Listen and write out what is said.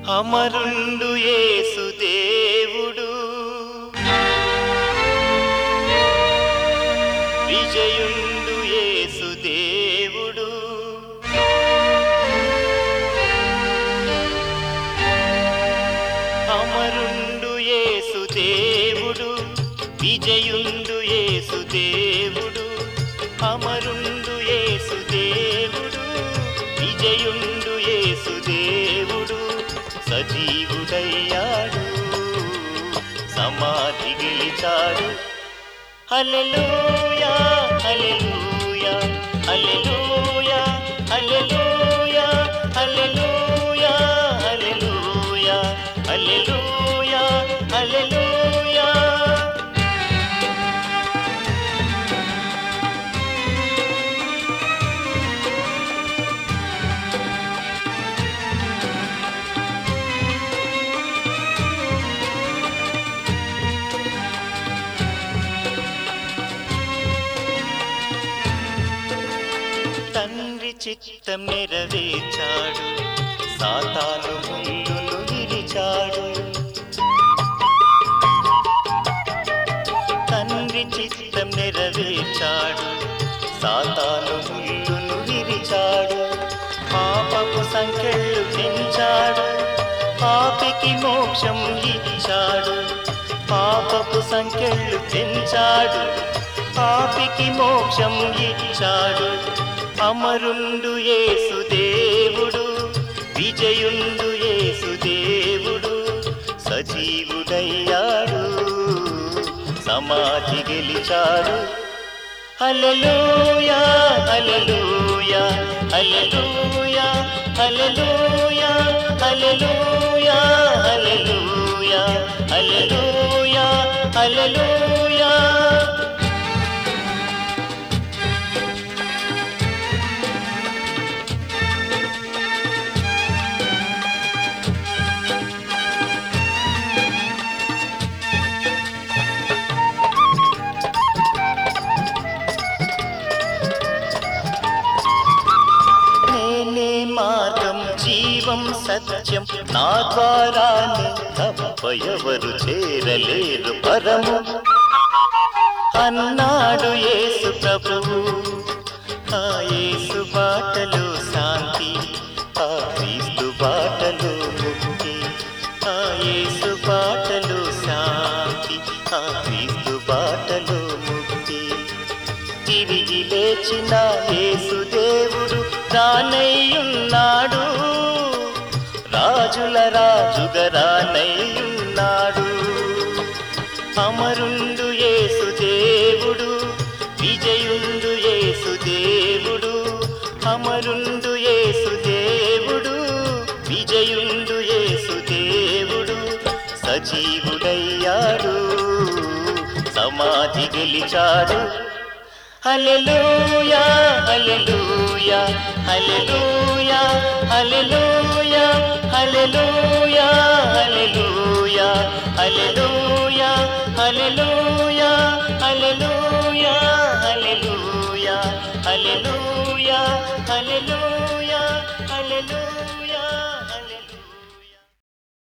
అమరుండు యేసు దేవుడు విజయుండు యేసు దేవుడు అమరుండు యేసు దేవుడు విజయుండు యేసు దేవుడు అమరుండు యేసు దేవుడు విజయుండు యేసు దేవుడు సజీవుడయ్యాడు సమాధి గెలిచాడు హల్లెలూయా హల్లెలూయా హల్లెలూయా హల్లెలూయా హల్లెలూయా హల్లెలూయా హల్లెలూయా హల్లెలూయా తండ్రి చిత్తం నెరవేర్చాడు సాతాను ముందును విరిచాడు తండ్రి చిత్తం నెరవేర్చాడు సాతాను ముందును విరిచాడు పాపపు సంఖ్యలు పెంచాడు పాపికి మోక్షం ఇచ్చాడు పాపపు సంఖ్యలు పెంచాడు పాపికి మోక్షం ఇచ్చాడు అమరుండు యేసు దేవుడు విజయుండు యేసు దేవుడు సజీవుడయ్యాడు సమాధి గెలిచాడు హల్లెలూయా హల్లెలూయా హల్లెలూయా హల్లెలూయా హల్లెలూయా హల్లెలూయా హల్లెలూయా హల్లెలూయా నేనే మార్గం జీవం సత్యం నా ద్వారానే తప్ప ఎవరు చేరలేరు పరము అన్నాడు యేసు ప్రభువు ఆ యేసు బాటలో శాంతి ఆ క్రీస్తు బాటలో ముక్తి ఆ యేసు బాటలో శాంతి ఆ క్రీస్తు బాటలో ముక్తి తిరిగి లేచిన యేసు దేవుడు రానయ్యున్నాడు రాజుల రాజుగా రానయ్యున్నాడు అమరుండు యేసు దేవుడు విజయుండు యేసు దేవుడు అమరుండు యేసు దేవుడు విజయుండు యేసు దేవుడు సజీవుడయ్యాడు సమాధి గెలిచాడు హల్లెలూయా హల్లెలూయా హల్లెలూయా హల్లెలూయా హల్లెలూయా హల్లెలూయా హల్లెలూయా హల్లెలూయా హల్లెలూయా హల్లెలూయా హల్లెలూయా హల్లెలూయా